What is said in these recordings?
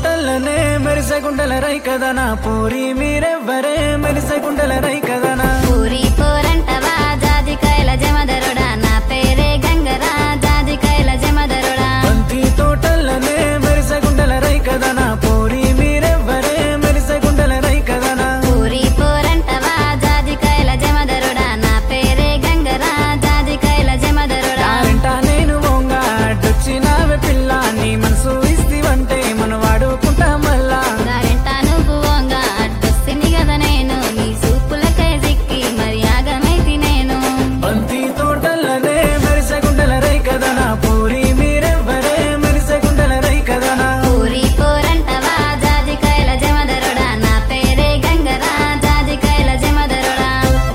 తోటల్లనే మెరిసే గుండెల రై కదా నా పూరి మీరెవ్వరే మెరిసే గుండెల రై కదా నా పూరి పోరంటవా జాజికాయల జమదరుడా నా పేరే గంగరా జాజికాయల జమదరుడా బంతి తోటల్లనే మెరిసే గుండెల రై కదా నా పూరి మీరెవ్వరే మెరిసే గుండెల రై కదా నా పూరి పోరంటవా జాజికాయల జమదరుడా నా పేరే గంగరా జాజికాయల జమదరుడా టాలెంట నేను వంగ అడ్డొచ్చినావే పిల్ల నీ మనసు ఇస్తివంటే మనం వాడుకుంటా మళ్ళా గారెంట నువ్వు వంగ అడ్డొస్తిని కదా నేను నీ సూపులకై సిక్కి మరి ఆగమైతి నేను బంతి తోటల్లనే మెరిసే గుండెల రై కదా నా పూరి మీరెవ్వరే మెరిసే గుండెల రై కదా నా పూరి పోరంటవా జాజికాయల జమదరుడా నా పేరే గంగరా జాజికాయల జమదరుడా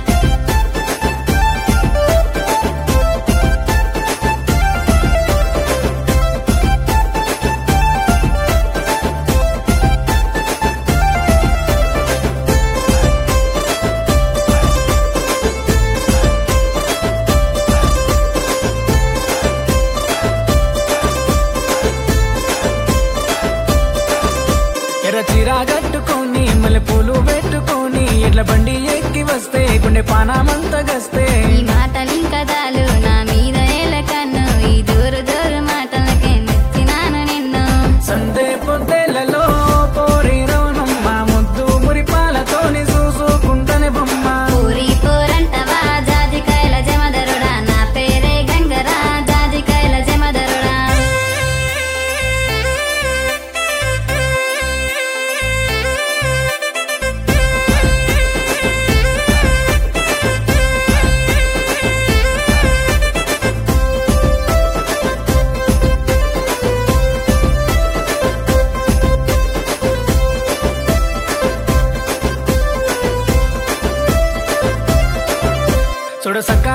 ఎర్ర చీర కట్టుకొని మల్లె పూలు పెట్టుకొని ఎడ్ల బండి ఎక్కి వస్తే గుండె పానామంతా గస్తే ఈ మాటలింకదాలు నా మీద ఏలకన్ను ఈ దూరు దూరు మాటలకే నెచ్చినాను నిన్ను సందే పొద్దెలలో పోరి రౌనమ్మ ముద్దు మురిపాలతోని చూసుకుంటనే బొమ్మ పూరి పోరంటవా జాజికాయల జమదరుడా నా పేరే గంగరా జాజికాయల జమదరుడా చూడు సక్క